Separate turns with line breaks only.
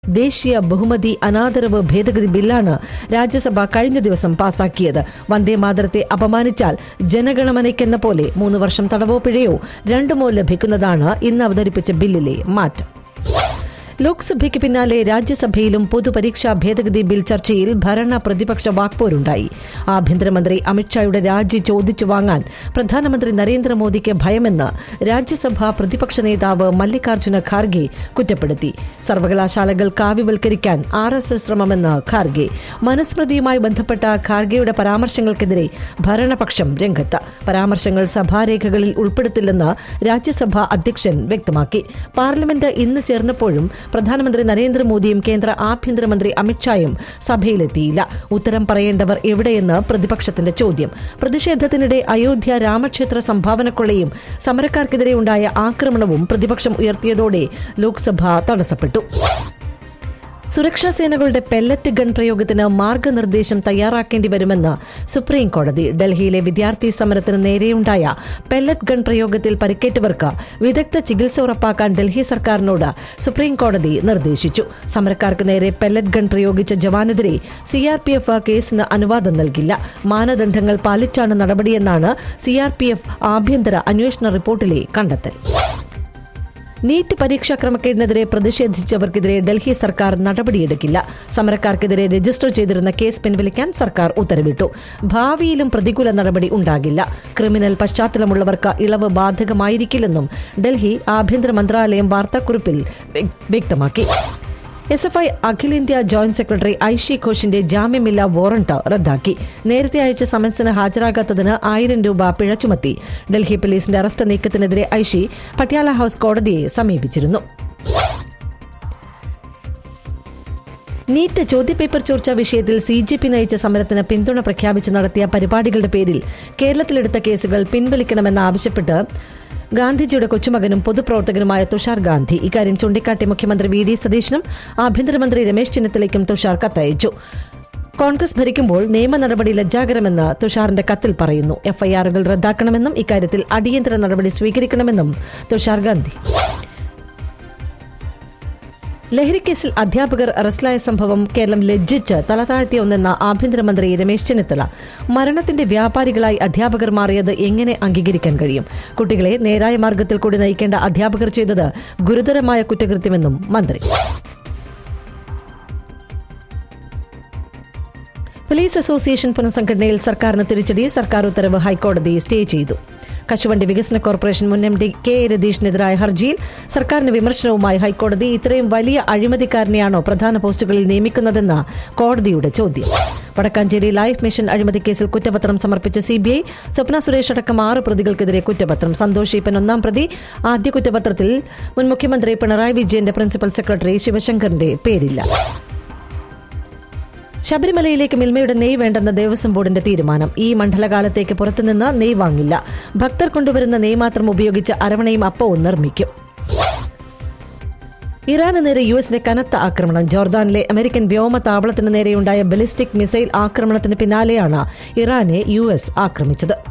ദേശീയ ബഹുമതി അനാദരവ് ഭേദഗതി ബില്ലാണ് രാജ്യസഭ കഴിഞ്ഞ ദിവസം പാസാക്കിയത് വന്ദേമാതരത്തെ അപമാനിച്ചാൽ ജനഗണമനയ്ക്കെന്ന പോലെ മൂന്ന് വർഷം തടവോ പിഴയോ രണ്ടുമോ ലഭിക്കുന്നതാണ് ഇന്ന് അവതരിപ്പിച്ച ബില്ലിലെ മാറ്റം ലോക്സഭയ്ക്ക് പിന്നാലെ രാജ്യസഭയിലും പൊതുപരീക്ഷാ ഭേദഗതി ബിൽ ചർച്ചയിൽ ഭരണ പ്രതിപക്ഷ വാക്പോരുണ്ടായി ആഭ്യന്തരമന്ത്രി അമിത്ഷായുടെ രാജി ചോദിച്ചു വാങ്ങാൻ പ്രധാനമന്ത്രി നരേന്ദ്രമോദിക്ക് ഭയമെന്ന് രാജ്യസഭാ പ്രതിപക്ഷ നേതാവ് മല്ലികാർജ്ജുന ഖാർഗെ കുറ്റപ്പെടുത്തി സർവകലാശാലകൾ കാവ്യവൽക്കരിക്കാൻ ആർ എസ് എസ് ശ്രമമെന്ന് ഖാർഗെ മനുസ്മൃതിയുമായി ബന്ധപ്പെട്ട ഖാർഗെയുടെ പരാമർശങ്ങൾക്കെതിരെ ഭരണപക്ഷം രംഗത്ത് പരാമർശങ്ങൾ സഭാരേഖകളിൽ ഉൾപ്പെടുത്തില്ലെന്ന് രാജ്യസഭാ അധ്യക്ഷൻ വ്യക്തമാക്കി പാർലമെന്റ് ഇന്ന് ചേർന്നപ്പോഴും പ്രധാനമന്ത്രി നരേന്ദ്രമോദിയും കേന്ദ്ര ആഭ്യന്തരമന്ത്രി അമിത്ഷായും സഭയിലെത്തിയില്ല ഉത്തരം പറയേണ്ടവർ എവിടെയെന്ന് പ്രതിപക്ഷത്തിന്റെ ചോദ്യം പ്രതിഷേധത്തിനിടെ അയോധ്യ രാമക്ഷേത്ര സംഭാവനക്കൊള്ളയും സമരക്കാർക്കെതിരെ ഉണ്ടായ ആക്രമണവും പ്രതിപക്ഷം ഉയർത്തിയതോടെ ലോക്സഭ തടസ്സപ്പെട്ടു സുരക്ഷാ സേനകളുടെ പെല്ലറ്റ് ഗൺ പ്രയോഗത്തിന് മാർഗനിർദ്ദേശം തയ്യാറാക്കേണ്ടി വരുമെന്ന് സുപ്രീം കോടതി ഡൽഹിയിലെ വിദ്യാർത്ഥി സമരത്തിന് നേരെയുണ്ടായ പെല്ലറ്റ് ഗൺ പ്രയോഗത്തിൽ പരിക്കേറ്റവർക്ക് വിദഗ്ധ ചികിത്സ ഉറപ്പാക്കാൻ ഡൽഹി സർക്കാരിനോട് സുപ്രീം കോടതി നിർദ്ദേശിച്ചു സമരക്കാർക്ക് നേരെ പെല്ലറ്റ് ഗൺ പ്രയോഗിച്ച ജവാനെതിരെ സിആർപിഎഫ് കേസിന് അനുവാദം നൽകില്ല മാനദണ്ഡങ്ങൾ പാലിച്ചാണ് നടപടിയെന്നാണ് സിആർപിഎഫ് ആഭ്യന്തര അന്വേഷണ റിപ്പോർട്ടിലെ കണ്ടെത്തൽ നീറ്റ് പരീക്ഷാ ക്രമക്കേടിനെതിരെ പ്രതിഷേധിച്ചവർക്കെതിരെ ഡൽഹി സർക്കാർ നടപടിയെടുക്കില്ല സമരക്കാർക്കെതിരെ രജിസ്റ്റർ ചെയ്തിരുന്ന കേസ് പിൻവലിക്കാൻ സർക്കാർ ഉത്തരവിട്ടു ഭാവിയിലും പ്രതികൂല നടപടി ഉണ്ടാകില്ല ക്രിമിനൽ പശ്ചാത്തലമുള്ളവർക്ക് ഇളവ് ബാധകമായിരിക്കില്ലെന്നും ഡൽഹി ആഭ്യന്തര മന്ത്രാലയം വാർത്താക്കുറിപ്പിൽ വ്യക്തമാക്കി എസ് എഫ് ഐ അഖിലേന്ത്യാ ജോയിന്റ് സെക്രട്ടറി ഐഷി ഘോഷിന്റെ ജാമ്യമില്ലാ വാറണ്ട് റദ്ദാക്കി നേരത്തെ അയച്ച സമൻസിന് ഹാജരാകാത്തതിന് ആയിരം രൂപ പിഴ ചുമത്തി ഡൽഹി പോലീസിന്റെ അറസ്റ്റ് നീക്കത്തിനെതിരെ ഐഷി പട്യാല ഹൌസ് കോടതിയെ സമീപിച്ചിരുന്നു നീറ്റ് ചോദ്യപേപ്പർ ചോർച്ച വിഷയത്തിൽ സി ജെ പി നയിച്ച സമരത്തിന് പിന്തുണ പ്രഖ്യാപിച്ച് നടത്തിയ പരിപാടികളുടെ പേരിൽ കേരളത്തിലെടുത്ത കേസുകൾ പിൻവലിക്കണമെന്നാവശ്യപ്പെട്ട് ഗാന്ധിജിയുടെ കൊച്ചുമകനും പൊതുപ്രവർത്തകനുമായ തുഷാർ ഗാന്ധി ഇക്കാര്യം ചൂണ്ടിക്കാട്ടി മുഖ്യമന്ത്രി വി ഡി സതീശനും ആഭ്യന്തരമന്ത്രി രമേശ് ചെന്നിത്തലയ്ക്കും തുഷാർ കത്തയച്ചു കോൺഗ്രസ് ഭരിക്കുമ്പോൾ നിയമ നടപടി ലജ്ജാകരമെന്ന് തുഷാറിന്റെ കത്തിൽ പറയുന്നു എഫ്ഐആറുകൾ റദ്ദാക്കണമെന്നും ഇക്കാര്യത്തിൽ അടിയന്തര നടപടി സ്വീകരിക്കണമെന്നും തുഷാർ ഗാന്ധി ലഹരിക്കേസിൽ അധ്യാപകർ അറസ്റ്റിലായ സംഭവം കേരളം ലജ്ജിച്ച് തലതാഴ്ത്തിയ ഒന്നെന്ന ആഭ്യന്തരമന്ത്രി രമേശ് ചെന്നിത്തല മരണത്തിന്റെ വ്യാപാരികളായി അധ്യാപകർ മാറിയത് എങ്ങനെ അംഗീകരിക്കാൻ കഴിയും കുട്ടികളെ നേരായ മാർഗത്തിൽ കൂടി നയിക്കേണ്ട അധ്യാപകർ ചെയ്തത് ഗുരുതരമായ കുറ്റകൃത്യമെന്നും മന്ത്രി പോലീസ് അസോസിയേഷൻ പുനഃസംഘടനയിൽ സർക്കാരിന് തിരിച്ചടി സർക്കാർ ഉത്തരവ് ഹൈക്കോടതി സ്റ്റേ ചെയ്തു കശുവണ്ടി വികസന കോർപ്പറേഷൻ മുൻ എം ഡി കെ എ രതീഷിനെതിരായ ഹർജിയിൽ സർക്കാരിന് വിമർശനവുമായി ഹൈക്കോടതി ഇത്രയും വലിയ അഴിമതിക്കാരനെയാണോ പ്രധാന പോസ്റ്റുകളിൽ നിയമിക്കുന്നതെന്ന കോടതിയുടെ ചോദ്യം വടക്കാഞ്ചേരി ലൈഫ് മിഷൻ അഴിമതി കേസിൽ കുറ്റപത്രം സമർപ്പിച്ച സിബിഐ സ്വപ്ന സുരേഷ് അടക്കം ആറ് പ്രതികൾക്കെതിരെ കുറ്റപത്രം സന്തോഷ് ഈപ്പൻ ഒന്നാം പ്രതി ആദ്യ കുറ്റപത്രത്തിൽ മുൻ മുഖ്യമന്ത്രി പിണറായി വിജയന്റെ പ്രിൻസിപ്പൽ സെക്രട്ടറി ശിവശങ്കറിന്റെ പേരില്ല ശബരിമലയിലേക്ക് മിൽമയുടെ നെയ് വേണ്ടെന്ന ദേവസ്വം ബോർഡിന്റെ തീരുമാനം ഈ മണ്ഡലകാലത്തേക്ക് പുറത്തുനിന്ന് നെയ് വാങ്ങില്ല ഭക്തർ കൊണ്ടുവരുന്ന നെയ് മാത്രം ഉപയോഗിച്ച് അരവണയും അപ്പവും നിർമ്മിക്കും ഇറാന് നേരെ യു എസിന്റെ കനത്ത ആക്രമണം ജോർദാനിലെ അമേരിക്കൻ വ്യോമ താവളത്തിന് നേരെയുണ്ടായ ബലിസ്റ്റിക് മിസൈൽ ആക്രമണത്തിന് പിന്നാലെയാണ് ഇറാനെ യു എസ് ആക്രമിച്ചത്